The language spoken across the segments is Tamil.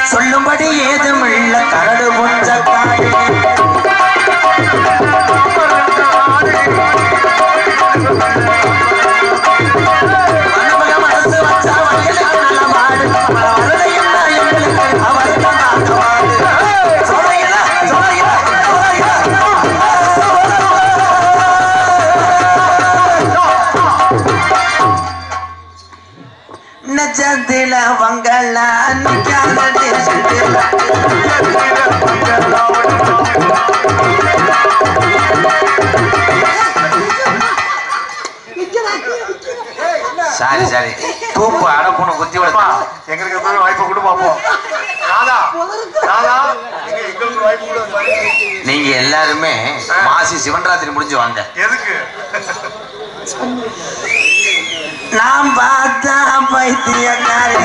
சொல்லும்படி ஏதுமில்ல கரடு முச்ச காடு மணமக மனசு வச்சா வயலில் நல்ல மாடு. பல வருடையும் நான் எங்களுக்கு அவர்தான் நாட்டு மாடு. சொல்றீங்களா? சொல்றீங்களா? சொல்றீங்களா? நெஜத்தில வங்கள நிக்காத தேசத்தில சாரி சாரி தூப்பு அடப்புன்னு குத்தி விட எங்களுக்கு எப்பவுமே வாய்ப்பு கொடு பார்ப்போம் ராதா ராதா நீங்க எங்களுக்கு வாய்ப்பு கொடு நீங்க எல்லாருமே மாசி சிவன்ராத்திரி முடிஞ்சு வாங்க எதுக்கு நாம் பார்த்தா பைத்தியக்காரி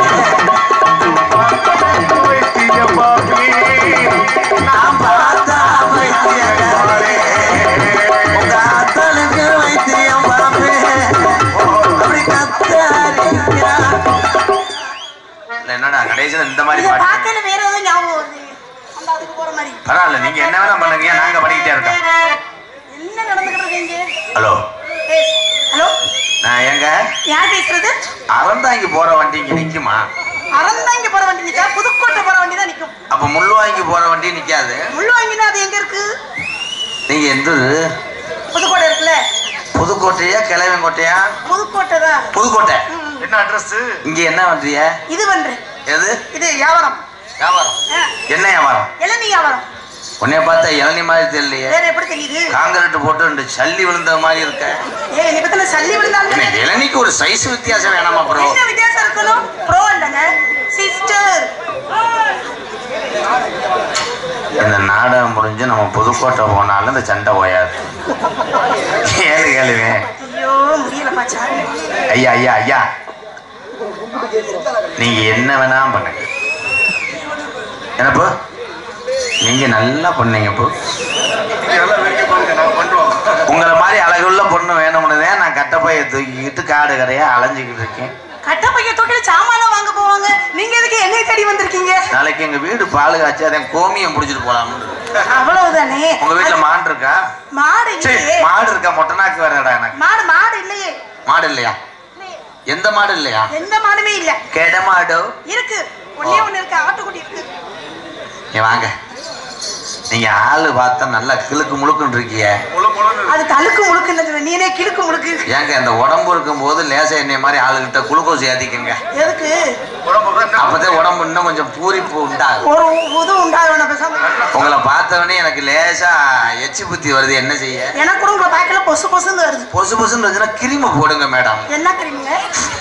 நாம் பார்த்தா பைத்தியக்காரி உங்க அத்தனுக்கு வைத்தியம் பாப்பே அப்படி கத்தாரிக்கா என்னடா கடைசியில் இந்த மாதிரி இதை பாட்டு பார்க்கல வேற ஏதோ ஞாபகம் வருது அந்த அதுக்கு போற மாதிரி பரவாயில்ல நீங்க என்ன வேணா பண்ணுங்க நாங்க பண்ணிக்கிட்டே இருக்கோம் என்ன நடந்துகிட்டு இருக்கீங்க ஹலோ பேசு. ஹலோ நான் எங்க யார் பேசுறது அறந்தாங்கி போற வண்டி இங்க நிக்குமா அறந்தாங்க போற வண்டி நிக்கா புதுக்கோட்டை போற வண்டி தான் நிக்கும் அப்ப முள்ளுவாங்கி போற வண்டி நிக்காது முள்ளுவாங்கினா அது எங்க இருக்கு நீங்க எந்த ஊரு? புதுக்கோட்டை இருக்குல்ல புதுக்கோட்டையா கிழவங்கோட்டையா புதுக்கோட்டை தான் புதுக்கோட்டை ம். என்ன அட்ரஸ் இங்க என்ன பண்றிய இது பண்றேன் எது இது வியாபாரம் வியாபாரம் ஆ, என்ன வியாபாரம் இளநீ வியாபாரம் உன்னைய பார்த்தா இளநி மாதிரி தெரியலையே வேற எப்படி தெரியுது காங்கிரீட் போட்டு ரெண்டு சல்லி விழுந்த மாதிரி இருக்க ஏ நீ பத்தின சல்லி விழுந்தாலும் என்ன இளநிக்கு ஒரு சைஸ் வித்தியாசம் வேணாமா ப்ரோ என்ன வித்தியாசம் இருக்கணும் ப்ரோ இல்லைங்க சிஸ்டர் இந்த நாடகம் முடிஞ்சு நம்ம புதுக்கோட்டை போனாலும் இந்த சண்டை ஓயாது கேளு கேளுவே ஐயோ முடியல பாச்சா ஐயா ஐயா ஐயா நீங்க என்ன வேணா பண்ணுங்க என்னப்போ நீங்க நல்லா பண்ணீங்க இப்போ எல்லாம் வெயிட் பண்ணுங்க நான் பண்றோம் உங்களை மாதிரி அழகுள்ள பொண்ணு வேணும்னு தான் நான் கட்டப்பைய தூக்கிக்கிட்டு காடு கரையா அலைஞ்சிக்கிட்டு இருக்கேன் கட்ட பைய தூக்கில சாமான் வாங்க போவாங்க நீங்க எதுக்கு என்னை தேடி வந்திருக்கீங்க நாளைக்கு எங்க வீடு பால் காய்ச்சி அதன் கோமியம் பிடிச்சிட்டு போலாம்னு அவ்வளவுதானே உங்க வீட்டுல மாடு இருக்கா மாடு சரி இல்லையே மாடு இருக்கா மொட்டை நாக்கு வேறடா எனக்கு மாடு மாடு இல்லையே மாடு இல்லையா இல்லையே. எந்த மாடு இல்லையா எந்த மாடுமே இல்ல கெட மாடு இருக்கு ஒண்ணே ஒண்ணு இருக்கு ஆட்டுக்குட்டி இருக்கு நீ வாங்க நீங்க ஆளு பார்த்தா நல்லா கிழுக்கு முழுக்குன்னு இருக்கிய முழு முழுன்னு அது தழுக்கு முழுக்குன்னு நீனே கிழக்கு முழுக்கு ஏங்க இந்த உடம்பு இருக்கும்போது லேசா என்னை மாதிரி ஆளுகிட்ட குளுக்கோஸ் ஏத்திக்கங்க எதுக்கு உடம்பு என்ன அப்பதான் உடம்பு இன்னும் கொஞ்சம் பூரிப்பு உண்டாகும் ஒரு உது உண்டாகணும் பேசாம உங்களை பார்த்தவொடனே எனக்கு லேசா எச்சி புத்தி வருது என்ன செய்ய எனக்கு கூட உங்களை பார்க்கல பொசு பொசுன்னு வருது பொசு பொசுன்னு வந்துச்சுன்னா கிருமி போடுங்க மேடம் என்ன தெரியுங்க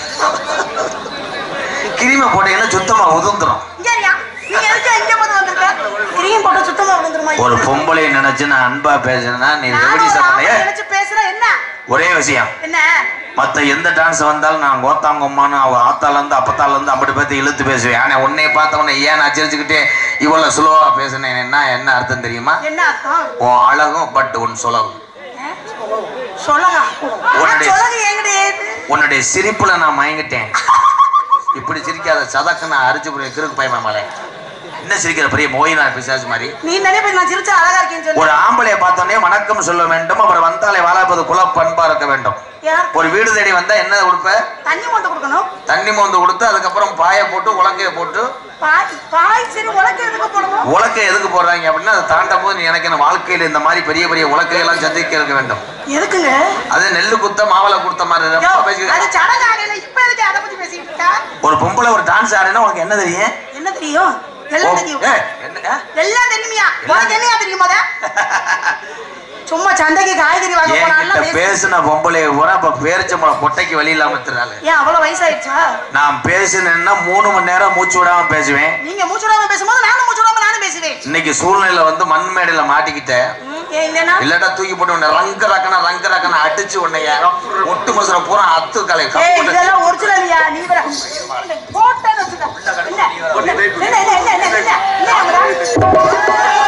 கிருமி போட்டீங்கன்னா சுத்தமா உதுந்துரும் இங்க இருயா. நீங்க எதுக்கு இங்க வந்து வந்திருக்க கிரீம் போட்டு சுத்தமா விழுந்துருமா ஒரு பொம்பளை நினைச்சு நான் அன்பா பேசுனா நீ நானும் ரெவடி ஒரு ஆம்பளை சொன்ன நினைச்சு பேசுறேன் என்ன ஒரே விஷயம் என்ன மத்த எந்த டான்ஸ் வந்தாலும் நான் கோத்தாங்கம்மான்னு அவ ஆத்தால இருந்து அப்பத்தால இருந்து அப்படி பார்த்து இழுத்து பேசுவேன் ஆனா உன்னைய பார்த்த உடனே ஏன் நான் சிரிச்சுக்கிட்டே இவ்வளவு ஸ்லோவா பேசுனேன் என்ன என்ன அர்த்தம் தெரியுமா என்ன அர்த்தம் உன் அழகும் பட் உன் சுலவு ஆ? சொல்லுங்க உன்னுடைய- சொல்லுங்க என்கிட்ட ஏது உன்னுடைய சிரிப்புல நான் மயங்கிட்டேன் இப்படி சிரிக்காத சதக்கு நான் அரிச்சு போய் கிறுக்கு பயமா மலை என்ன சிரிக்கிற பெரிய மோயினா பிசாசு மாதிரி நீ நினைப்ப நான் சிரிச்சா அழகா இருக்கேன்னு சொல்லு ஒரு ஆம்பளைய பார்த்தோன்னே வணக்கம் சொல்ல வேண்டும் அப்புறம் வந்தாலே வாழாப்பது குல பண்பா இருக்க வேண்டும் யார் ஒரு வீடு தேடி வந்தா என்ன கொடுப்ப தண்ணி மொண்டு கொடுக்கணும் தண்ணி மோந்து கொடுத்து அதுக்கப்புறம் பாயை போட்டு உலக்கைய போட்டு பாய் பாய் சரி உலக்க எதுக்கு போடணும் உலக்கை எதுக்கு போடுறாங்க அப்படின்னா அதை தாண்டும் போது நீ எனக்கு என்ன வாழ்க்கையில இந்த மாதிரி பெரிய பெரிய உலக்கையெல்லாம் சந்திக்க இருக்க வேண்டும் எதுக்குங்க அது நெல்லு குத்த மாவளை கொடுத்த மாதிரி யோ, ரொம்ப அது பேசிக்கிட்டு சடங்கு ஆகல இப்ப எதுக்கு அதை பத்தி பேசிக்கிட்டு இருக்கா ஒரு பொம்பளை ஒரு டான்ஸ் ஆடுனா உனக்கு என்ன தெரியும் என்ன தெரியும் எல்லாம் தெரியும் ஏய், என்ன ஆ? எல்லாம் தெரியுமியா உனக்கு என்னையா தெரியுமா அத? சும்மா சந்தைக்கு காய்கறி வாங்க என்கிட்ட போனாலும் பேசின பொம்பளைய பூரா இப்ப பேரிச்சம்பளம் கொட்டைக்கு வழி இல்லாம திராளு ஏன் அவ்வளவு வயசாயிடுச்சா நான் பேசினேன்னா மூணு மணி நேரம் மூச்சு விடாம பேசுவேன் நீங்க மூச்சு விடாம பேசும்போது நானும் மூச்சு விடாம நானும் பேசுவேன் இன்னைக்கு சூழ்நிலை வந்து மண் மேடையில மாட்டிக்கிட்டேன் ம், ஏன் இல்லைன்னா இல்லட்டா தூக்கி போட்டு உன்னை ரங்க ரக்கன ரங்க ரக்கன அடிச்சு உன்னைய ஒட்டு மசுர பூரா அத்து கலை ஏய் இதெல்லாம் ஒரிஜினல்யா நீ வேற போட்டேன்னு வச்சுக்க என்ன என்ன என்ன என்ன என்ன என்ன என்ன என்ன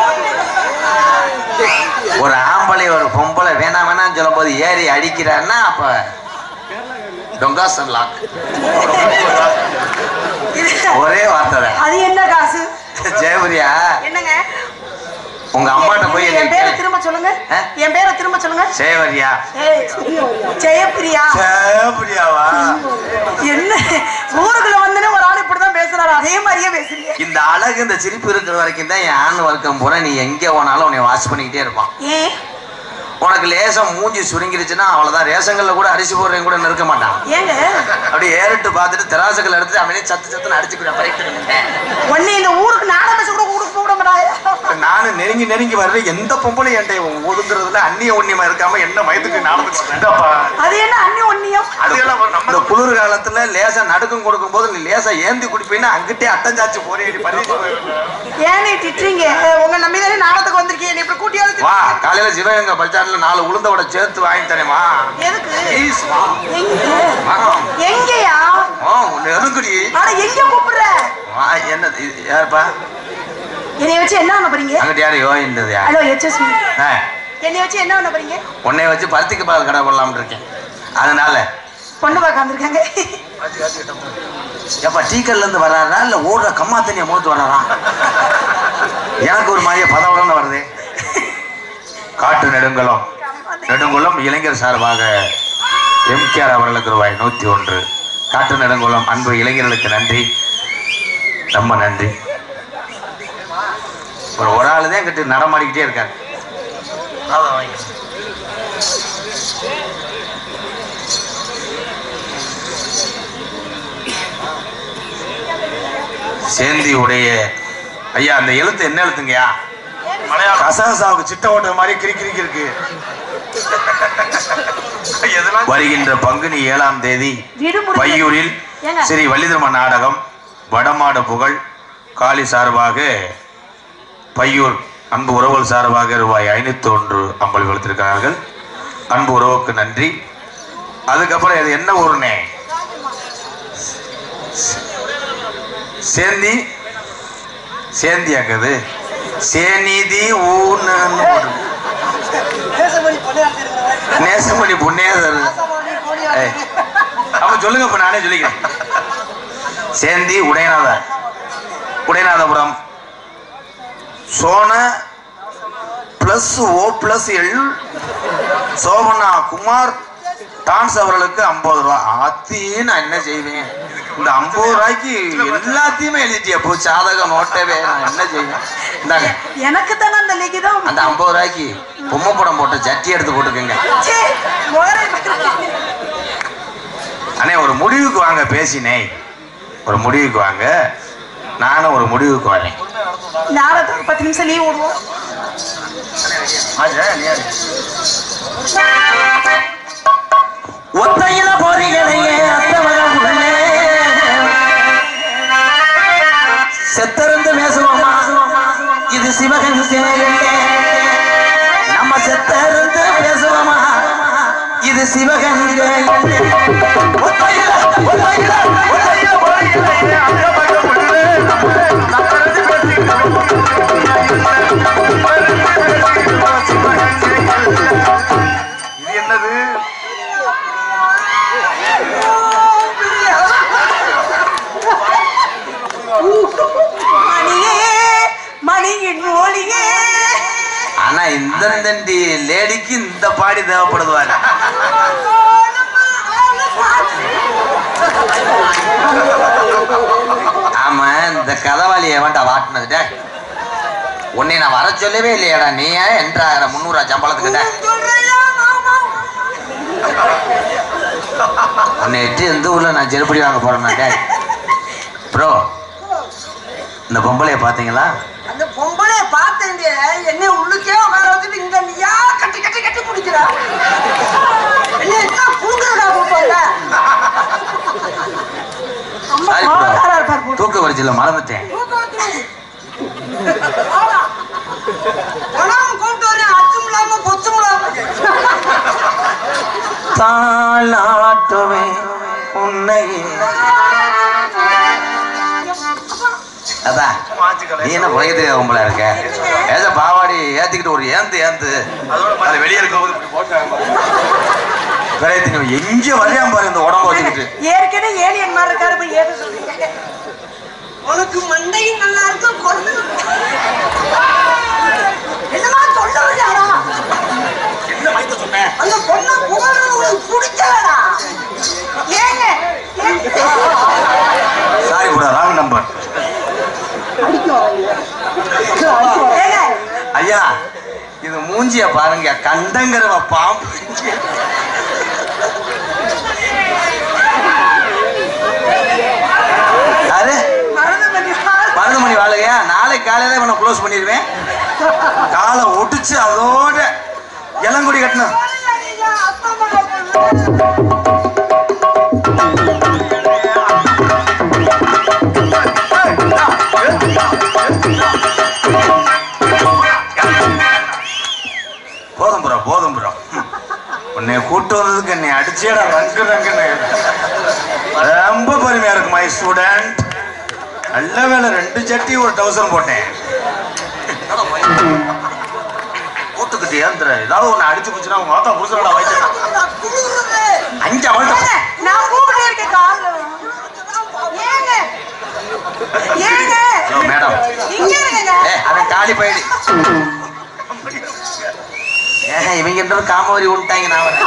ஒரு ஆம்பளை ஒரு பொம்பளை வேணாம் வேணாம்னு சொல்லும் போது ஏறி அடிக்கிறான்னா அப்ப டொங்காசன் லாக் இது- ஒரே வார்த்தை தான் அது என்ன காசு ஜெயபுரியா என்னங்க உங்க அம்மாட்ட போய் என் பேரை என்னை திரும்ப சொல்லுங்க ஆ? என் பேரை திரும்ப சொல்லுங்க ஜெயவரியா ஏய், ஜெயப்பிரியா ஜெயபுரியாவா என்ன ஊருக்குள்ள வந்துன்னு ஒரு ஆள் இப்படிதான் பேசுறாரு அதே மாதிரியே பேசுறீங்க இந்த அழகு இந்த சிரிப்பு இருக்கிற வரைக்கும் தான் என் ஆண் வர்க்கம் பூரா நீ எங்க போனாலும் உன்னை வாஷ் பண்ணிக்கிட்டே இருப்பான் ஏன் உனக்கு லேசம் மூஞ்சி சுருங்கிருச்சுன்னா அவ்வளவுதான் ரேஷங்கள்ல கூட அரிசி போடுறவங்க கூட நிற்க மாட்டான் ஏங்க அப்படியே ஏறிட்டு பார்த்துட்டு தெராசுகள் எடுத்து அப்படியே சத்து சத்துன்னு அடிச்சுக்கிட்டு பறிக்கிட்டு உன்னை இந்த ஊருக்கு நாடகம் பேச கூட ஊருக்கு போக மாட்டாயா நானும் நெருங்கி நெருங்கி வர்றேன் எந்த பொம்பளையும் என்கிட்ட ஒதுங்குறதுல அந்நிய ஒண்ணியமா இருக்காம என்ன மயத்துக்கு நாடகம் அது என்ன அண்ணி ஒன்னியம் அதுக்கெல்லாம் இந்த நம்ம குளிர் காலத்துல லேசா நடுக்கம் கொடுக்கும் போது நீ லேசா ஏந்தி குடிப்பீன்னா அங்கிட்டே அட்டஞ்சாச்சு போறேன் ஏன் நீ திட்டுறீங்க உங்க நம்பி தானே நாடகத்துக்கு வந்திருக்கீங்க நீ இப்படி கூட்டியாவது வா திட்டுறீங்க. காலையில சிவகங்கை பச்சாட்டுல நாலு உளுந்த விட சேர்த்து வாங்கி தரேமா எதுக்கு ப்ளீஸ் வா எங்க வா. எங்கயா ஓ நெருங்குடி ஆனா எங்க கூப்பிடுற வா என்ன இது யாருப்பா என்னைய வச்சு என்ன பண்ண போறீங்க அங்கிட்ட யாரு யோகின்றது யார் ஹலோ எச்எஸ் ஆ, என்னைய வச்சு என்ன பண்ண போறீங்க உன்னை வச்சு பருத்திக்கு பால் கடை போடலாம்னு இருக்கேன் அதனால பொண்ணு பார்க்க வந்திருக்காங்க எப்ப டீக்கல்ல இருந்து வர்றாரா இல்ல ஓடுற கம்மா தண்ணியை மூத்து வர்றாரா எனக்கு ஒரு மாதிரியே பதவடம்னு வருது காட்டு நெடுங்குளம் நெடுங்குளம் இளைஞர் சார்பாக எம்கேஆர் அவர்களுக்கு ரூபாய் நூத்தி ஒன்று காட்டு நெடுங்குளம் அன்பு இளைஞர்களுக்கு நன்றி ரொம்ப நன்றி ஒரு ஒரு ஆளு தான் கிட்ட நடமாடிக்கிட்டே இருக்காரு அதான் வாங்கி. சேந்தி உடைய ஐயா அந்த எழுத்து என்ன எழுத்துங்கய்யா மலையாளம் கசகசாவுக்கு சிட்ட ஓட்டுற மாதிரி கிரி கிரிக்கு இருக்கு எதெல்லாம் வருகின்ற பங்குனி ஏழாம் தேதி விடுமுறை பையூரில் ஏங்க? ஸ்ரீ வள்ளிதர்ம நாடகம் வடமாடு புகழ் காளி சார்பாக பையூர் அன்பு உறவுகள் சார்பாக ரூபாய் ஐநூத்தி ஒன்று அம்பல் கொடுத்திருக்கிறார்கள் அன்பு உறவுக்கு நன்றி அதுக்கப்புறம் இது என்ன ஊருனே சேந்தி சேந்தி அங்கது சேனிதி ஊன்னு ஒரு நேசமணி புண்ணியாதர் ஏய், அப்ப சொல்லுங்க இப்ப நானே சொல்லிக்கிறேன் சேந்தி உடையநாத உடையநாதபுரம் சோன பிளஸ் ஓ பிளஸ் எல் சோமனா குமார் டான்ஸ் அவர்களுக்கு ஐம்பது ரூபா அத்தையும் நான் என்ன செய்வேன் இந்த ஐம்பது ரூபாய்க்கு எல்லாத்தையுமே எழுதிட்டியா போ சாதகம் நோட்டவே நான் என்ன செய்வேன் இந்தாங்க எனக்கு தானே அந்த லிகிதம் அந்த ஐம்பது ரூபாய்க்கு பொம்மை படம் போட்ட சட்டி எடுத்து போட்டுக்கோங்க சே, முகரை அண்ணே ஒரு முடிவுக்கு வாங்க பேசினே ஒரு முடிவுக்கு வாங்க நானும் ஒரு முடிவுக்கு வரேன் நாடகத்துக்கு ஒரு பத்து நிமிஷம் லீவ் விடுவோம் ஒத்தையில போறீங்களே அத்தவரம் உள்ளே செத்தருந்து பேசுவோமா இது சிவகங்கை நம்ம செத்தருந்து பேசுவோமா இது சிவகங்கை ஒத்தையில ஒத்தையில ஒத்தையில போறீங்களே அத்தவரம் உள்ளே இது என்னது மணியே மணியின் ஒளியே ஆனா இந்த தண்டி லேடிக்கு இந்த பாடி தேவைப்படுதுவாங்க ஆமா இந்த கதவாளியை வேண்டா வாட்டினது டேய். உன்னை நான் வர சொல்லவே இல்லையாடா நீ ஏன் என்றாயிரம் முந்நூறுவா சம்பளத்துக்கு டேய். உன்னை எட்டு எந்த ஊர்ல நான் செருப்படி வாங்க போறேன்னா டேய் ப்ரோ இந்த பொம்பளைய பாத்தீங்களா அந்த பொம்பளைய பார்த்தேன் என்னை உள்ளுக்கே உட்கார வச்சுட்டு இங்க நீயா கட்டி கட்டி கட்டி குடிக்கிறா என்ன என்ன கூங்குறதா போப்பாங்க ரொம்ப சாரி ப்ரோ கோவக்காரா இருப்பார் போல. தூக்க வரிச்சில மறந்துட்டேன் தூக்கம் வந்துரும். ஆமா. பணம் கூப்பிட்டு வரேன் அச்சும் இல்லாம பொச்சும் இல்லாம தாளாட்டுவே உன்னையே அதான் நீ என்ன புழைய தெரியாத உங்களா இருக்க ஏதோ பாவாடி ஏத்திக்கிட்டு ஒரு ஏந்து ஏந்து அதோட அது வெளியே இருக்கும்போது இப்படி போட்டாங்க விரையத்தின் எங்க வரையாம பாரு இந்த உடம்ப வச்சுக்கிட்டு ஏற்கனவே ஏலியன் மாதிரி இருக்காரு போய் ஏது சொல்றீங்க உனக்கு மண்டையும் நல்லா இருக்கு கொள்ளு என்னமா சொல்ல வந்தாரா என்ன மைத்த சொன்னேன் அந்த பொண்ணை புகழ் உங்களுக்கு பிடிக்கலடா ஏங்க சாரி கூட ராங் நம்பர் ஏங்க ஐயா இது மூஞ்சிய பாருங்க கண்டங்கிறவ பாம்பு யாரு மறந்து பண்ணி மருதமணி வாழுகையா நாளை காலையில இவனை க்ளோஸ் பண்ணிடுவேன் காலை ஒடிச்சு அதோட இளங்குடி கட்டணும் அப்பா மகன் போதும் ப்ரோ போதும் ப்ரோ உன்னை கூட்டு வந்ததுக்கு என்னை அடிச்சேடா ரங்கு ரங்குன்னு ரொம்ப பெருமையா இருக்கு மை ஸ்டூடெண்ட் நல்ல வேலை ரெண்டு சட்டி ஒரு டவுசர் போட்டேன் கூட்டுக்கிட்டு ஏந்திர ஏதாவது ஒன்று அடிச்சு போச்சுன்னா உங்க மாத்தா புருஷனோட வயிற்று குளிருது அஞ்சு அவள்கிட்ட ஏங்க, நான் கூப்பிட்டு இருக்கேன் காலைல ஏங்க ஏங்க ஹலோ மேடம் இங்க இருங்க ஏ அவன் காலி போயிடு ஏன் இவங்க காமவரி விட்டாங்க நான் வரேன்.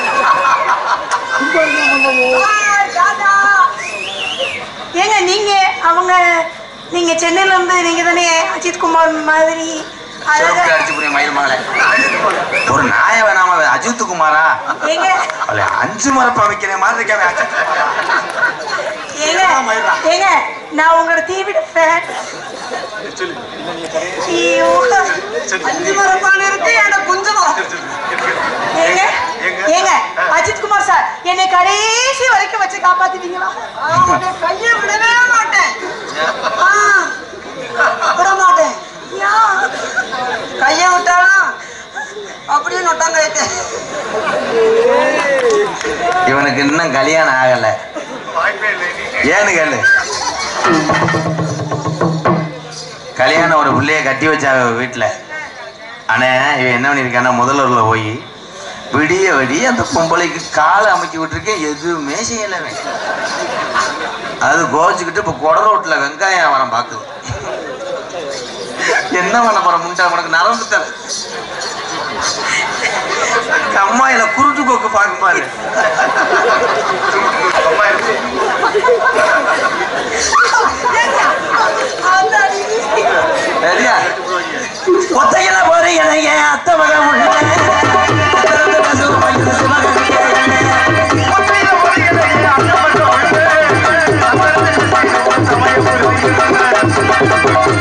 ஏங்க நீங்க அவங்க நீங்க சென்னையில இருந்து நீங்க தானே அஜித் குமார் மாதிரி செருப்பு அழகா அடிச்சு புரிய மயில் மகளே ஒரு நாய வேணாம அஜித் குமாரா ஏங்க அவளை அஞ்சு மரப்பா வைக்கிற மாதிரி இருக்காவே அஜித் குமாரா. ஏங்க ஏங்க நான் உங்களோட டிவிட ஃபேன் ஐயோ அஞ்சு மரப்பான இருக்கு என்கிட்ட கொஞ்சம் ஏங்க ஏங்க அஜித் குமார் சார் என்னை கடைசி வரைக்கும் வச்சு காப்பாத்திட்டீங்களா கையை விடவே மாட்டேன் ஆ, விட மாட்டேன் கையை விட்டாலும் அப்படியே நொட்டாங்க இவனுக்கு இன்னும் கல்யாணம் ஆகல வாய்ப்பே இல்லை நீங்க ஏன்னு கேளு கல்யாணம் ஒரு பிள்ளைய கட்டி வச்சாங்க வீட்டில் ஆனா இவன் என்ன பண்ணியிருக்கானா முதல்வர்ல போய் விடிய விடிய அந்த பொம்பளைக்கு காலை அமைக்கி விட்டுருக்கேன் எதுவுமே செய்யலவன் அது கோச்சிக்கிட்டு இப்போ கொட ரோட்டில் வெங்காயம் வியாபாரம் பார்க்குது என்ன பண்ண போற முண்டா உனக்கு நரம்பு தர கம்மாயில குருட்டு போக்கு பார்க்க பாரு அம்மா இருக்கு. சரியா ஒத்தையில போறீங்க என் அத்தை மகன் உள்ள ஒத்தையில போறீங்களே, அந்த மட்டும் உள்ள. அந்த இடத்துல போய் சமயம் போடுவீங்க.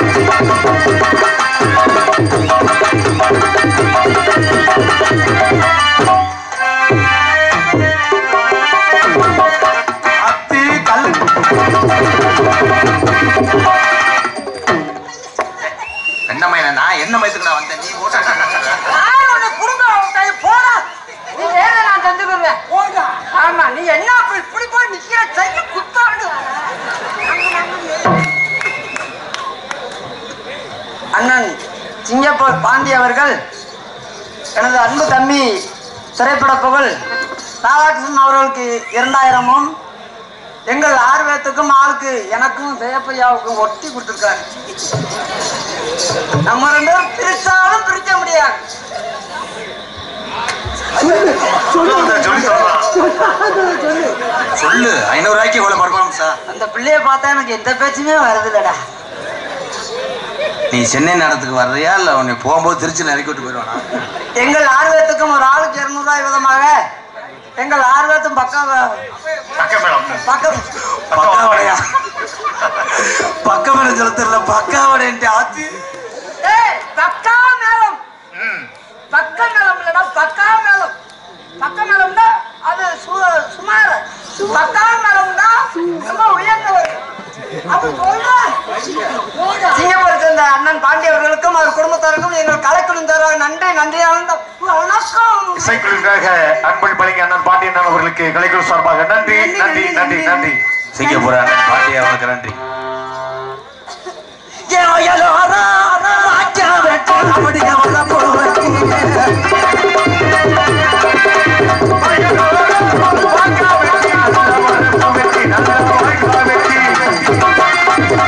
அத்தி கல்லு என்ன மயில நான் என்ன மயத்துக்கு நான் வந்தேன் நீ போட்டு போடா நீ வேலை நான் தந்துக்குறேன் போடா ஆமா நீ என்ன அப்படி இப்படி போய் நிக்கிற செய்ய குத்தாடு அண்ணன் சிங்கப்பூர் பாண்டி அவர்கள் எனது அன்பு தம்பி திரைப்பட புகழ் ராதாகிருஷ்ணன் அவர்களுக்கு இரண்டாயிரமும் எங்கள் ஆர்வத்துக்கும் ஆளுக்கு எனக்கும் ஜெயப்பையாவுக்கும் ஒட்டி கொடுத்துருக்காரு நம்ம ரெண்டு பேரும் பிரிச்சாலும் பிரிக்க முடியாது சொல்லி சொல்லலாம் சொல்லு ஐநூறு ரூபாய்க்கு இவ்வளவு பர்ஃபார்மன்ஸா அந்த பிள்ளைய பார்த்தா எனக்கு எந்த பேச்சுமே வருதில்லடா நீ சென்னை நேரத்துக்கு வர்றியா இல்ல உன்னை போகும்போது திருச்சி இறக்கி விட்டு போயிடுவானா எங்கள் ஆர்வத்துக்கும் ஒரு ஆளுக்கு இருநூறுவாய் விதமாக எங்கள் ஆர்வத்தும் பக்கம் பக்க மேடம் பக்கம் பக்காவடையா பக்கவடை செலுத்தல பக்காவடைன்ட்டு ஆத்தி ஏய் பக்கா மேளம் ம் பக்க மேளம் இல்லடா பக்கா மேளம் பக்க மேளம்னா அது சு- சுமார் பக்கா மேளம்னா ரொம்ப உயர்ந்தவர் அது சொல்றேன் சிங்கப்பூரை சேர்ந்த அண்ணன் பாண்டி அவர்களுக்கும் அவர் குடும்பத்தாருக்கும் எங்கள் கலைக்குழு தர நன்றி நன்றி ஆனந்தம் வணக்கம் இசைக்குழுவிற்காக அன்பள் பழங்கி அண்ணன் பாண்டியன் அவர்களுக்கு கலைக்குழு சார்பாக நன்றி நன்றி நன்றி நன்றி சிங்கப்பூர் அண்ணன் பாட்டி அவனுக்கு நன்றி வெற்றி, நல்ல வாழ்க்கை வெற்றி.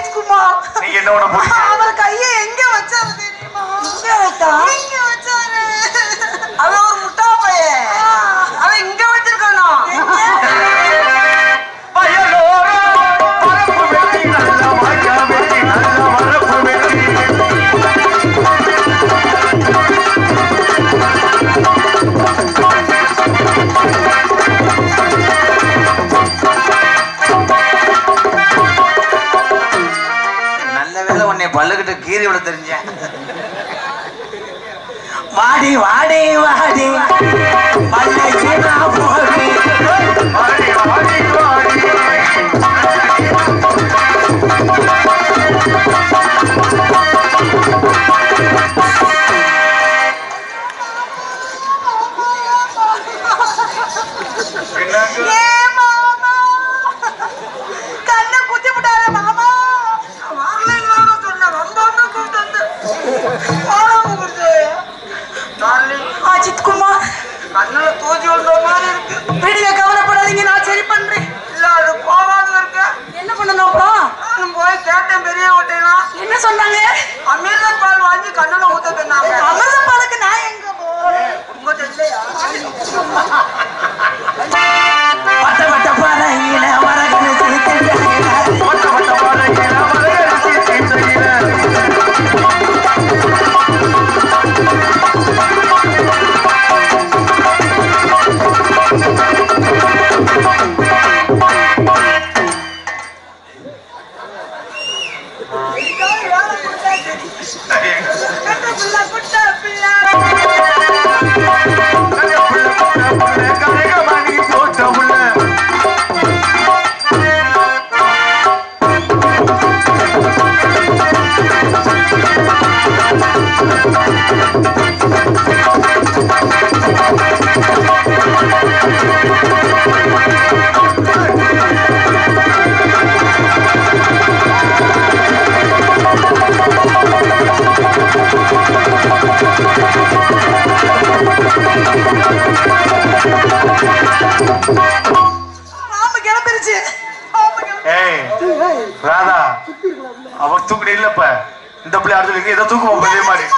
அஜித் குமார் நீங்க என்ன பண்ண போறீங்க அவர் கையை எங்க வச்சாரு தெரியுமா இங்க வைத்தா? எங்க வச்சாரு அவன் ஒரு முட்டா பையன் அவன் இங்க வச்சிருக்கணும் வயலோரம் பரப்பு வெள்ளி நல்ல வாய்க்கா வெள்ளி நல்ல வரப்பு வெள்ளி நல்ல வேளை உன்னை பல்லுகிட்ட கீறி விட தெரிஞ்சேன் வாடி வாடி வாடி பல்லைக்கு நான் போடி வாடி வாடி வாடி என்னங்க ஏ மாமா கண்ணை குத்தி விட்டாரு மாமா வரலைன்னு சொன்ன வந்தோன்னு கூப்பிட்டு வந்து போடாம கொடுத்து டார்லிங் அஜித் குமார் கண்ணுல தூசி விழுந்த மாதிரி இருக்கு விடுங்க கவலைப்படாதீங்க நான் சரி பண்றேன் இல்ல அது போகாத இருக்க என்ன பண்ணணும் அப்புறம் நானும் போய் கேட்டேன் பெரிய ஓட்டைனா என்ன சொன்னாங்க அமிர்த பால் வாங்கி கண்ணுல ஊத்த சொன்னாங்க அமிர்த பாலுக்கு நான் எங்க போறேன் உங்கள்கிட்ட இல்லையா வட்ட வட்ட பாறையில வரகனு சிரித்துட்டாங்க வட்ட வட்ட பாறையில மலையரசி தீர்த்தையில கனகமணி போட்ட உள்ள மாமா கிளம்பிருச்சு மாமா கிளம்பி- ஏய் ராதா அவ தூக்கிட இல்லப்ப இந்த பிள்ளை அடுத்த இருக்கு ஏதோ தூக்குவோம் இதே மாதிரி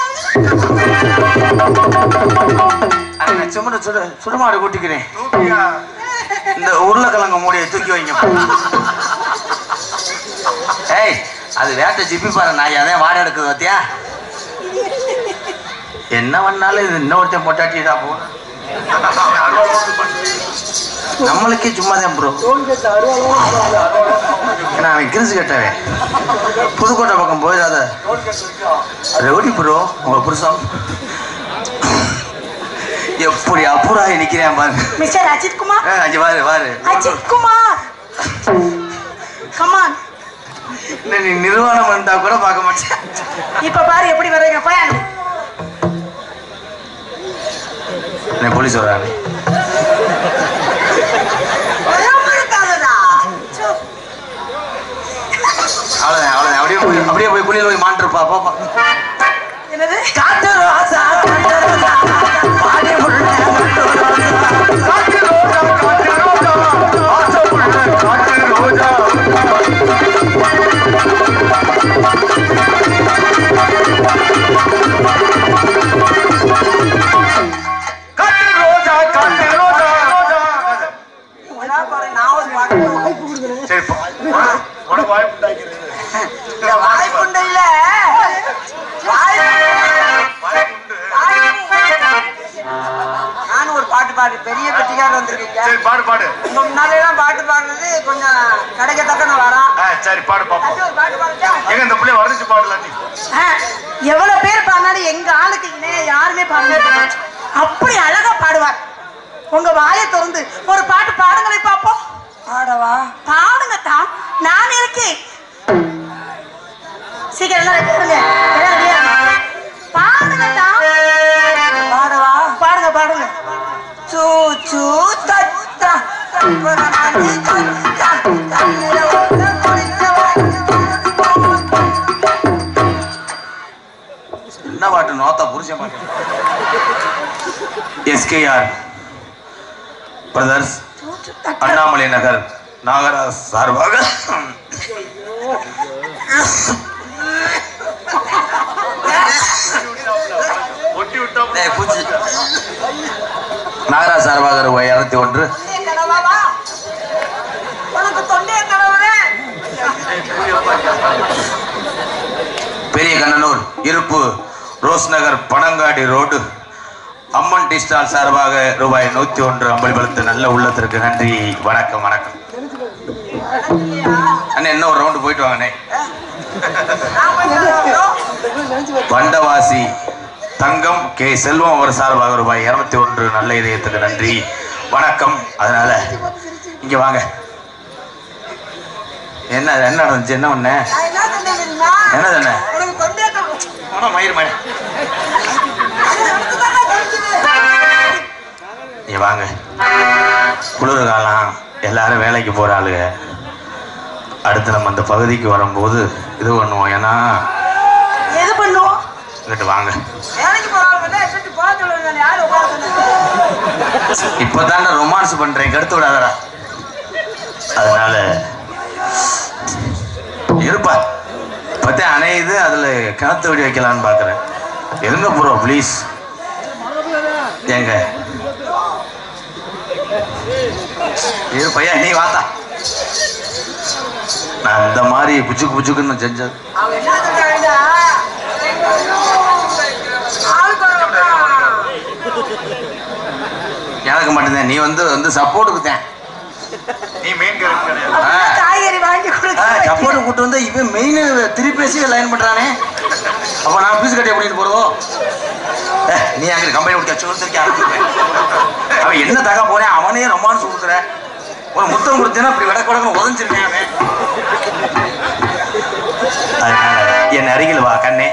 அதை நான் சும்மா சுட சுடுமாடு கூட்டிக்கிறேன் தூக்கியா இந்த உருளைக்கிழங்கு மூடியை தூக்கி வைங்க ஏய் அது வேட்டை ஜிப்பி பாரு நான் அதான் வாடகை எடுக்குது பார்த்தியா என்ன பண்ணாலும் இது இன்னொருத்தன் பொட்டாட்டிடா போ நம்மளுக்கே சும்மா தான் ப்ரோ நான் அவன் கிரிசு கட்டவன் புதுக்கோட்டை பக்கம் போயிடாத ரவுடி ப்ரோ உங்க புருஷன் எப்படி அப்புறாகி நிக்கிறேன் பாருங்க மிஸ்டர் அஜித் குமார் ஏய், அங்க பாரு பாரு அஜித் குமார் கமான் இன்னும் நீ நிர்வாணம் இருந்தா கூட பார்க்க மாட்டேன் இப்ப பாரு எப்படி வர்றீங்க போயாங்க நான் போலீஸ் வரானே இருக்காதடா அவ்வளவுதான் அவ்வளவுதான் அப்படியே போய் அப்படியே போய் குளியல் போய் மாண்டிருப்பா பாப்பா என்னது காட்டு ரோசா காட்டு ரோசா பாடி புள்ள காட்டு ரோசா காட்டு ரோஜா காட்டு ரோஜா ஆசை புள்ள காட்டு ரோஜா காட்டு ரோஜா காட்டு ரோஜா ரோஜா உடனே பாரு நான் ஒரு பாட்டு சரி போ. உனக்கு- உனக்கு வாய்ப்பு உண்டாக்கிறேன். இல்ல, வாய்ப்புண்டு இல்ல வாய்ப்பு நானும் ஒரு பாட்டு பாடு பெரிய பெட்டிக்கார வந்திருக்கீங்க சரி பாடு பாடு உங்க முன்னாலாம் பாட்டு பாடுறது கொஞ்சம் கிடைக்கத்தக்க நான் வரேன் ஆ, சரி பாடு பாப்போம் தம்பி, ஒரு பாட்டு பாடுச்சா எங்க இந்த பிள்ளைய வரைச்சு பாடலாட்டி ஆ, எவ்வளவு பேர் பாடினாலும் எங்க ஆளுக்கு இணைய யாருமே பாடுங்க அப்படி அழகா பாடுவார் உங்க வாயை திறந்து ஒரு பாட்டு பாடுங்களே பாப்போம் பாடவா பாடுங்க தான் நான் இருக்கேன் சீக்கிரம் எல்லாம் ready இருங்க. எல்லாம் ready ஆ இருங்க. பாடுங்க தான் பாடவா பாடுங்க பாடுங்க சூ சூ தத்தா தப்பரமணி தத்தா தன்னில ஒத்த குடித்தவா என்ன பாட்டு நோத்தா புருஷன் பாட்டு எஸ்கேஆர் பிரதர்ஸ் அண்ணாமலை நகர் நாகராஜ் சார்பாக ஒட்டி விட்டா டேய், பூச்சி நாகராஜ் சார்பாக ரூபாய் இருநூத்தி ஒன்று தொண்டைய கடவாவா உனக்கு தொண்டைய கடவுளே பெரிய கண்ணனூர் இருப்பு rose Nagar Panangadi road Amman tea stall சார்பாக ரூபாய் நூத்தி ஒன்று அம்பளிபலத்து நல்ல உள்ளத்திற்கு நன்றி வணக்கம் வணக்கம் அண்ணே இன்னும் ஒரு ரவுண்டு போயிட்டு வாங்கண்ணே வண்டவாசி தங்கம் கே செல்வம் அவர் சார்பாக ரூபாய் இருநூத்தி ஒன்று நல்ல இதயத்துக்கு நன்றி வணக்கம் அதனால இங்க வாங்க என்ன என்ன நடந்துச்சு என்ன பண்ண நான் என்ன சொன்னேன் தெரியுமா? என்ன சொன்ன உனக்கு தொண்டைய கடவுள் ஆனா மயிர் மயிர் எனக்கு தானே தெரிஞ்சுது. நீ வாங்க குளிர் காலம் எல்லாரும் வேலைக்கு போற ஆளுங்க அடுத்து நம்ம அந்த பகுதிக்கு வரும்போது இது பண்ணுவோம் ஏன்னா எது பண்ணுவோம் இங்கிட்டு வாங்க வேலைக்கு போறவங்க எட்டு போக சொல்லுங்க யாரு உட்கார சொன்னது இப்பதான்டா ரொமான்ஸ் பண்றேன் கெடுத்து விடாதடா அதனால இருப்பா பத்தே அணையுது அதுல கிணத்து வெடி வைக்கலான்னு பாக்குறேன் இருங்க ப்ரோ ப்ளீஸ் ஏங்க இரு பையா நீ வாத்தா நான் இந்த மாதிரி புச்சுக்கு புச்சுக்குன்னு செஞ்சது அவன் என்ன சொல்றாங்க ஆளுக்கு ஒரு பக்கம். எனக்கு மட்டும்தான் நீ வந்து வந்து சப்போர்ட்டுக்கு தான் நீ மெயின் கேரக்டர் கிடையாது அப்படின்னா காய்கறி வாங்கி கொடுக்க சப்போர்ட் கூட்டு வந்து இவன் மெயின் திருப்பி பேசி லைன் பண்றானே அப்ப நான் பீஸ் கட்டி பண்ணிட்டு போறதோ ஏய், நீ அங்க கம்பெனி கொடுக்க சொல்லிருக்க அவன் என்ன தக போறேன் அவனே ரொமான்ஸ் கொடுக்குற ஒரு முத்தம் கொடுத்தேன்னா இப்படி விட கூட உதஞ்சிருக்கேன் அவன் அதனால என் அருகில் வா கண்ணே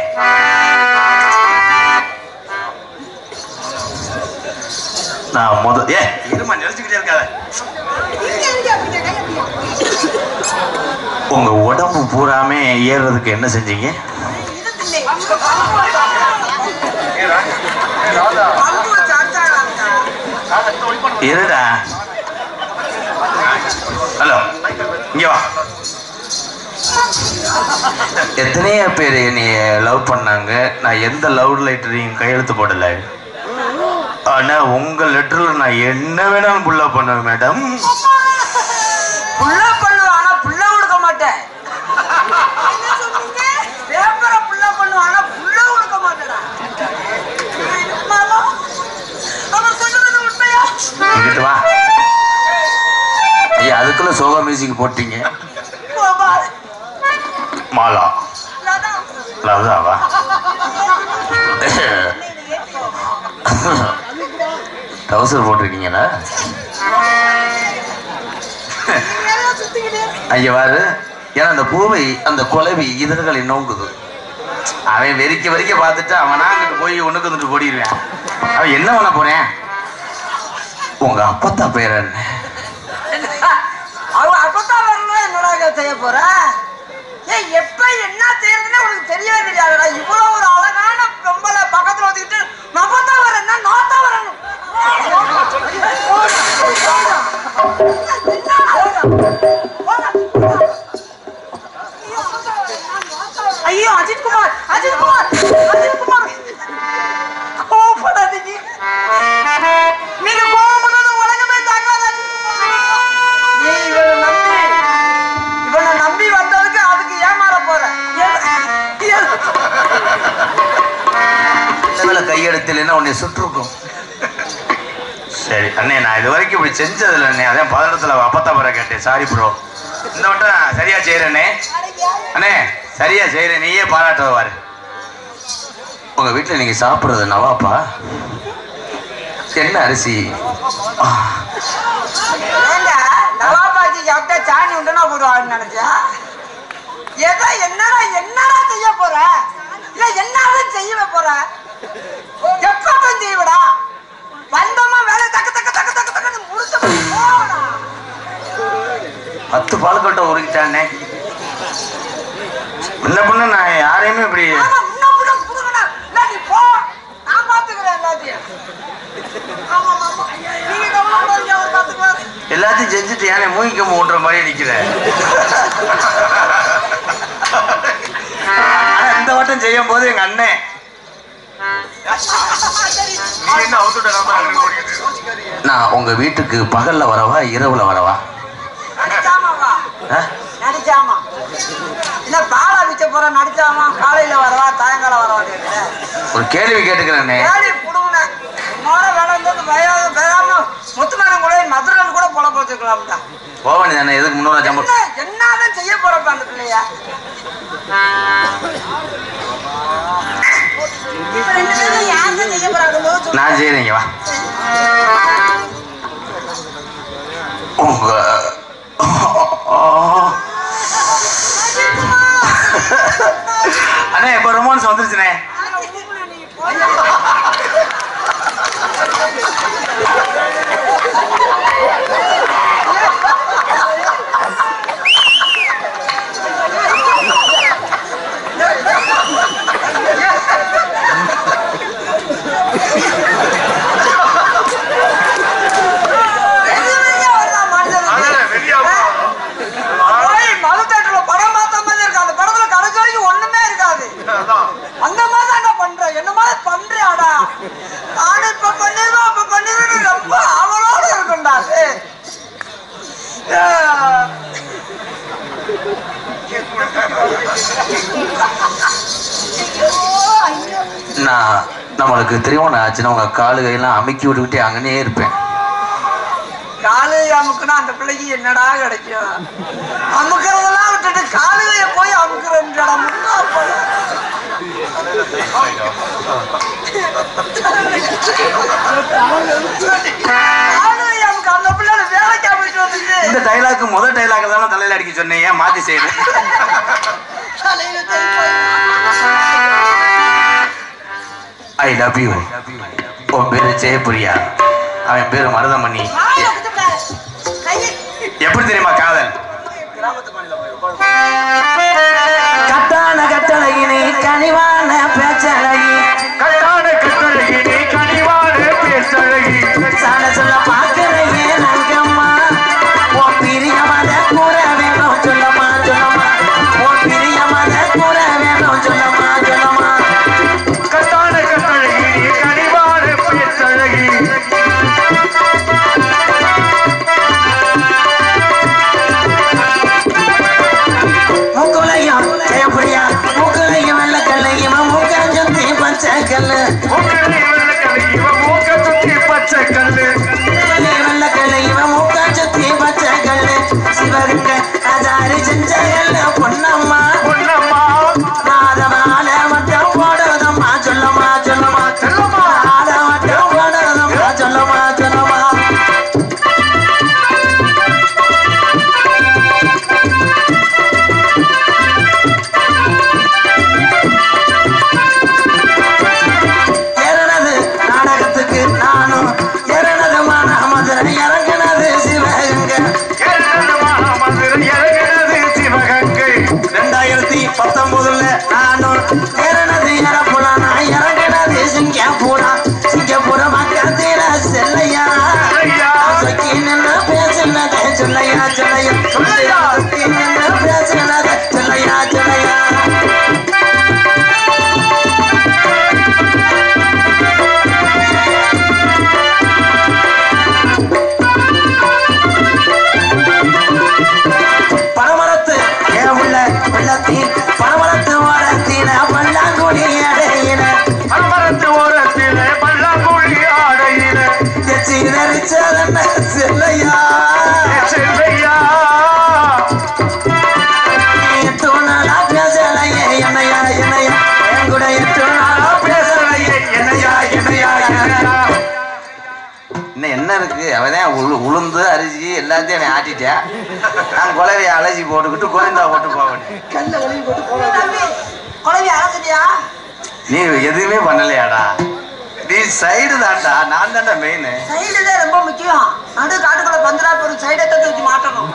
நான் முத ஏ இருமா நினைச்சுக்கிட்டே இருக்காத இங்க இங்க அப்படிங்க, கையை அப்படிங்க. உங்க உடம்பு பூராமே ஏறுறதுக்கு என்ன செஞ்சீங்க இது தின்னே. பம்பு வச்சா- ஏ ராஜா ஏ ராதா பம்பு வச்சு அடிச்சாங்களாக்கா. ராதா இந்த ஒளி பண்ண இருடா ஹலோ இங்க வா எத்தனையோ பேர் என்னைய லவ் பண்ணாங்க நான் எந்த லவ் லெட்டரையும் கையெழுத்து போடல ஆனா உங்க லெட்டர்ல நான் என்ன வேணாலும் புள்ள பண்ணுவேன் மேடம் புள்ள பண்ணுவேன் ஆனா புள்ள கொடுக்க மாட்டேன் என்ன சொன்னீங்க? பேப்பரை புள்ள பண்ணுவேன் ஆனா புள்ள கொடுக்க மாட்டேடா மாமா, அவர் சொல்லுவது உண்மையா? இங்கிட்டு வா ஐயா அதுக்குள்ள சோகா மியூசிக் போட்டீங்க கோபால், மாலா லதா, லவ்தாவா டவுசர் போட்டிருக்கீங்களா ஏதோ சுத்திக்கிட்டே இருக்கு. ஐயா பாரு ஏன்னா அந்த பூவை அந்த குலவி இதழ்களை நோங்குது அவன் வெறிக்க வெறிக்க பார்த்துட்டு அவனா அங்கிட்டு போய் ஒண்ணுக்கு வந்துட்டு ஓடிடுவேன் அவன் என்ன பண்ண போறேன் உங்க அப்பத்தா பேர் என்ன அவ அப்பதான் வரணும் என்னடா செய்ய போற ஏய் எப்ப என்ன செய்யறதுன்னு உனக்கு தெரியவே தெரியாதுடா இவ்வளவு ஒரு அழகான பொம்பளை பக்கத்துல வந்துக்கிட்டு நபத்தா வரேன்னா நாத்தா வரணும் ஐயோ அஜித் குமார் அஜித் குமார் அஜித் குமார் கோபப்படாதீங்க நீங்க கோபப்படாத உலகமே தாங்காது அஜித் குமார். நீ இவனை நம்பி இவனை நம்பி வந்ததுக்கு அதுக்கு ஏமாற போற வேலை கையெடுத்துல உன்னை சுற்றுக்கும் சரி அண்ணே நான் இது வரைக்கும் இப்படி செஞ்சதில்லை அண்ணே அதான் பதட்டத்தில் அப்பத்தா பேரை கேட்டேன் சாரி ப்ரோ இந்த வட்டம் சரியா செய்யறேனே அண்ணே சரியா செய்யறேன் நீயே பாராட்டுவாரு உங்க வீட்டுல நீங்க சாப்பிடுறது நவாப்பா என்ன அரிசி ஆ, ஏண்டா நவாபாக்கி சாப்பிட்டா சாணி உண்டுனா போடுவான்னு நினைச்சா ஏதோ என்னடா என்னடா செய்ய போற இல்ல என்னதான் செய்ய போற எப்பதான் செய்வடா வந்தோமா வேலை தக்க தக்க தக்க தக்க தக்க முடிச்சு போடா பத்து பால் கொட்டை உருக்கிட்டானே முன்ன பின்ன நான் யாரையுமே இப்படி ஆமா முன்ன முன்ன புடுங்கடா இல்ல நீ போ நான் பாத்துக்கிறேன் எல்லாத்தையும் ஆமா ஆமா நீங்க கவலைப்படாதீங்க அவர் பார்த்துக்குவாரு எல்லாத்தையும் செஞ்சுட்டு ஏனே மூங்கி கம்பு ஓட்டுற மாதிரி நிக்கிற எல்லாத்தையும் செய்யும் போது எங்க அண்ணன் நீ என்ன அவுத்துட்ட நம்ம ஓடிக்கிட்டு நான் உங்க வீட்டுக்கு பகல்ல வரவா இரவுல வரவா நடிச்சாமா வா ஆ? நடிச்சாமா இல்ல பாலா விச்ச போற நடிச்சாமா காலையில வரவா சாயங்காலம் வரவா கேக்குற ஒரு கேள்வி கேட்டுக்கிறேனே ஏடி புடுங்கின மோர வேலை இருந்தது பயம் பேராம முத்துமான கூட மதுரை கூட பொல போச்சுக்கலாம்டா போவணி தானே எதுக்கு முன்னூறு சம்பளம் என்ன என்னதான் செய்ய போறப்ப அந்த பிள்ளைய இப்ப ரெண்டு பேரும் யாருதான் செய்ய போறாங்களோ சொல்லு. நான் செய்யறீங்க வா உங்க அண்ணே இப்ப ரொமான்ஸ் வந்துருச்சுனே வெளிய வெளிய வருதா மனுஷனுக்கு? அதானே வெளியா போய் மதுத்தட்டுல படம் பார்த்த மாதிரி இருக்கு. அந்த படத்துல கடைசி வரைக்கும் ஒண்ணுமே இருக்காது. அதான் அந்த மாதிரி தான்டா பண்ற. என்ன மாதிரி பண்றியாடா? நானும் இப்ப பண்ணிருவேன், அப்ப பண்ணிருவேன்னு ரொம்ப ஆவலோட இருக்கும்டா அது. ஆஹ். நான் நம்மளுக்கு திருமணம் ஆச்சுன்னா உங்க காலு கையெல்லாம் அமுக்கி விட்டுக்கிட்டே அங்கனே இருப்பேன் காலு அமுக்குனா அந்த பிள்ளைக்கு என்னடா கிடைக்கும் அமுக்கிறதெல்லாம் விட்டுட்டு காலுகைய போய் அமுக்குறேன்டா முன்னா போல. காலுகைய அமுக்கு அந்த பிள்ளை வேலைக்கு போயிட்டு வந்துட்டு இந்த டைலாக் முதல் டைலாக் தானே தலையில அடிக்க சொன்னேன் ஏன் மாத்தி செய்யணும் தலையில தெளிப்பாய். ஐ லவ் யூ உன் பேரு ஜெயபிரியா அவன் பேரு மருதமணி வாயில குத்துட்டாரு. கையை எப்படி தெரியுமா காதல் கட்டான கட்டழகினே கனிவான பேச்சழகி கட்டான கட்டழகி நீ கனிவான பேசழகி சாட சொல்ல பாக்குறையே நங்கம்மா உன் பிரியமத கூற வேணும் சொல்லம்மா சொல்லம்மா உன் பிரியமத கூற வேணும் சொல்லம்மா சொல்லம்மா கட்டான கட்டழகி நீ கனிவான பேசழகி முக்குலையும் ஜெயபிரியா முக்குலையும் வெள்ள கல்லையும் முக்காஞ்சத்தி பச்சை கல்லு மூக்கடி வெள்ளக்கலை இவன் மூக்க சுத்தி பச்சை கல்லு வெள்ள கல்லையும் முக்காஞ்சத்தி பச்சை கல்லு சிவகங்க அதாரி செஞ்ச கல்லு பொன்னம்மா பொன்னம்மா மாதமால மட்டும் போடுதம்மா சொல்லம்மா சொல்லம்மா செல்லம்மா மாத மட்டும் போடுதம்மா சொல்லம்மா சொல்லம்மா இறனது நாடகத்துக்கு நானும் இறனது மான மதுரை இறங்கினது சிவகங்கை மதுரை இறங்கினது சிவகங்கை ரெண்டாயிரத்தி பத்தொன்பதுல நானும் இறனது இறப்புல நான் இறங்கினது சிங்கப்பூரா சிங்கப்பூர மக்களத்தில செல்லையா ஐயா சொக்கி நின்று பேசினதே சொல்லையா சொல்லையா சொல்லையா. சொக்கி நின்று பேசினதே சொல்லையா சொல்லையா பனமரத்து ஏன் உள்ள வெள்ளத்தின் பனமரத்து ஓரத்தின பல்லாங்குடி அடையின மரமரத்து ஓரத்திலே பல்லாங்குழி ஆடையில எச்சி நரிச்சதென்ன செல்லையா செல்லையா எட்டு நாளா பேசலையே என்னையா என்னையா என் கூட எட்டு நாளா பேசலையே என்னையா என்னையா என்னையா இன்னும் என்ன இருக்கு அவதான் உளு உளுந்து அரிசி எல்லாத்தையும் அவன் ஆட்டிட்டேன் நான் குலவையை அலசி போட்டுக்கிட்டு கோவிந்தா போட்டு போவேன் கல்ல வெளிய போட்டு போற தம்பி குழந்தை அழைச்சிட்டியா நீ எதுவுமே பண்ணலையாடா நீ சைடு தான்டா நான் தான்டா மெயின் சைடு தான் ரொம்ப முக்கியம் நடு காட்டுக்குள்ள பந்தரா போற சைடை தட்டி வச்சு மாட்டணும்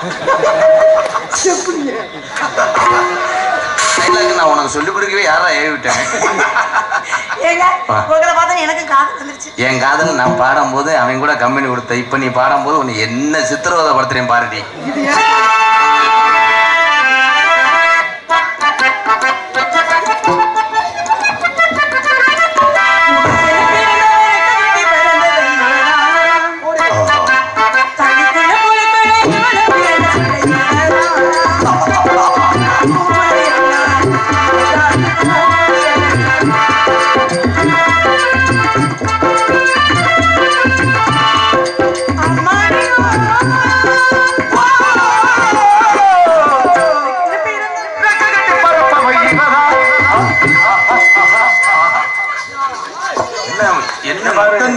நான் உனக்கு சொல்லிக் கொடுக்கவே யாரா ஏவி விட்டேன் ஏங்க உங்களை பார்த்தா எனக்கு காது வந்துருச்சு என் காதல் நான் பாடும்போது அவன் கூட கம்பெனி கொடுத்த இப்ப நீ பாடும்போது உன்னை என்ன சித்திரவதை படுத்துறேன் பாருடி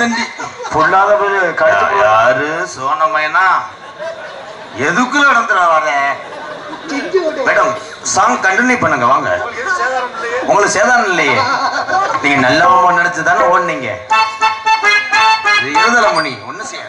நன்றி பொல்லாத பேரு கழுத்து புள்ள. யாரு சோனமைனா எதுக்குள்ள நடந்துடா வர மேடம் சாங் கண்டினியூ பண்ணுங்க வாங்க உங்களுக்கு எது சேதாரம் இல்லையே உங்களுக்கு சேதாரம் இல்லையே நீங்க நல்லவமா நினைச்சு தானே ஓடுனீங்க இது இருதலை மணி ஒண்ணு செய்ய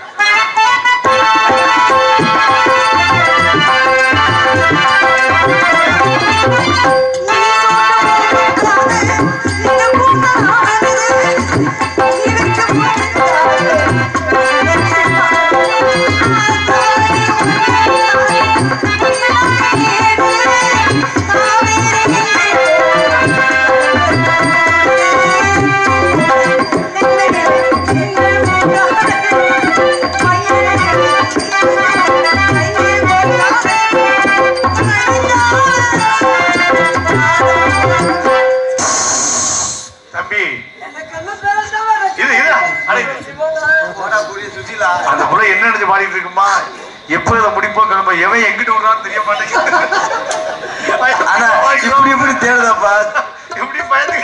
தம்பி இது இது அட இது. அந்த புள்ள என்ன நினைச்சு பாடிட்டு இருக்குமா எப்போ இதை முடிப்போம் கிளம்ப எவன் எங்கிட்ட விடுறான்னு தெரிய மாட்டேங்குது ஆனா இப்படி இப்படி தேடுதாப்பா எப்படி பயந்து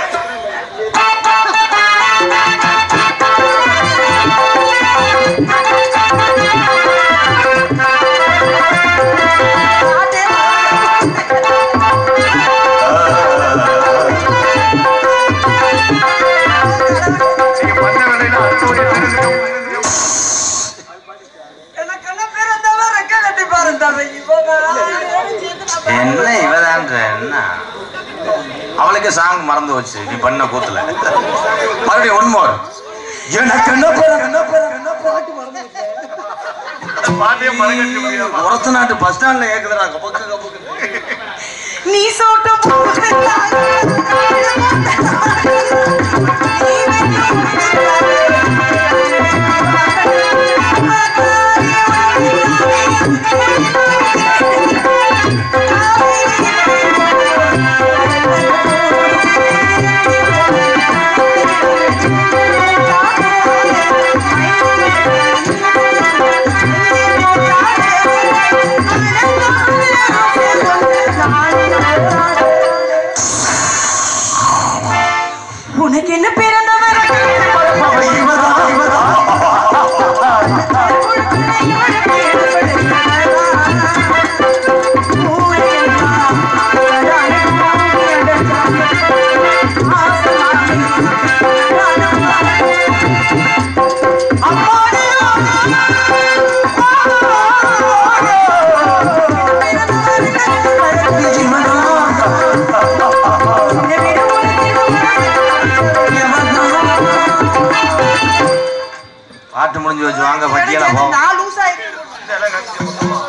நீங்க பண்ண வேலையில அடுத்தவங்க தெரிஞ்சுக்க என்ன இவதான்ற என்ன அவளுக்கு சாங் மறந்து வச்சு நீ பண்ண கூத்துல மறுபடியும் ஒன் மோர் எனக்கு என்ன பேர் என்ன பேர் என்ன பாட்டு மறந்து பாட்டையே மறக்கடிக்க முடியாம உரத்து நாட்டு பஸ் ஸ்டாண்ட்ல ஏக்குதுடா கபக்கு கபக்கு நீ சோட்டம் உனக்கு என்ன பிறந்தவர் பாட்டு முடிஞ்சு வச்சு வாங்க பட்டியலா போ நான் லூஸ் ஆயிட்டேன் இதெல்லாம் கழிச்சு